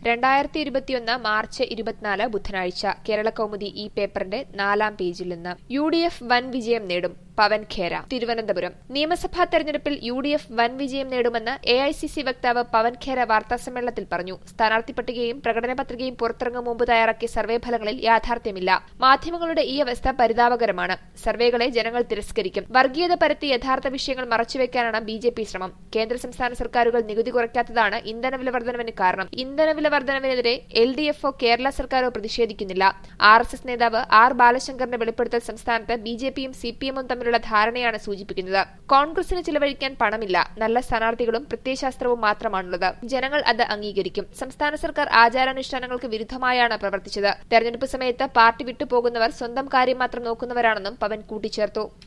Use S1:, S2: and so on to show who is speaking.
S1: രണ്ടായിരത്തി ഇരുപത്തിയൊന്ന് മാർച്ച് ഇരുപത്തിനാല് ബുധനാഴ്ച കേരള കൗമുദി ഈ പേപ്പറിന്റെ നാലാം പേജിൽ നിന്ന് യു ഡി എഫ് വൻ വിജയം നേടും പവൻ ഖേര തിരുവനന്തപുരം നിയമസഭാ തെരഞ്ഞെടുപ്പിൽ യു ഡി എഫ് വൻ വിജയം നേടുമെന്ന് എ ഐ സി സി വക്താവ് പവൻ ഖേര വാർത്താസമ്മേളനത്തിൽ പറഞ്ഞു സ്ഥാനാർത്ഥി പട്ടികയും പ്രകടന പത്രികയും പുറത്തിറങ്ങും മുമ്പ് തയ്യാറാക്കിയ സർവേ ഫലങ്ങളിൽ യാഥാർത്ഥ്യമില്ല മാധ്യമങ്ങളുടെ ഈ അവസ്ഥ പരിതാപകരമാണ് സർവേകളെ ജനങ്ങൾ തിരസ്കരിക്കും വർഗീയത പരത്തി യഥാർത്ഥ വിഷയങ്ങൾ മറച്ചുവെക്കാനാണ് ബി ജെ പി ശ്രമം കേന്ദ്ര സംസ്ഥാന സർക്കാരുകൾ നികുതി കുറയ്ക്കാത്തതാണ് ഇന്ധനവില വർധനവിന് കാരണം ഇന്ധനവില വർധനവിനെതിരെ എൽ ഡി എഫോ കേരള സർക്കാരോ പ്രതിഷേധിക്കുന്നില്ല ആർ എസ് എസ് നേതാവ് ആർ ബാലശങ്കറിന്റെ വെളിപ്പെടുത്തൽ സംസ്ഥാനത്ത് ബി ജെ പിയും സി പി എമ്മും തമ്മിലുള്ള ധാരണയാണ് സൂചിപ്പിക്കുന്നത് കോൺഗ്രസിന് ചിലവഴിക്കാൻ പണമില്ല നല്ല സ്ഥാനാർത്ഥികളും പ്രത്യയശാസ്ത്രവും മാത്രമാണുള്ളത് ജനങ്ങൾ അത് അംഗീകരിക്കും സംസ്ഥാന സർക്കാർ ആചാരാനുഷ്ഠാനങ്ങൾക്ക് വിരുദ്ധമായാണ് പ്രവർത്തിച്ചത് തെരഞ്ഞെടുപ്പ് സമയത്ത് പാർട്ടി വിട്ടുപോകുന്നവർ സ്വന്തം കാര്യം മാത്രം നോക്കുന്നവരാണെന്നും പവൻ കൂട്ടിച്ചേർത്തു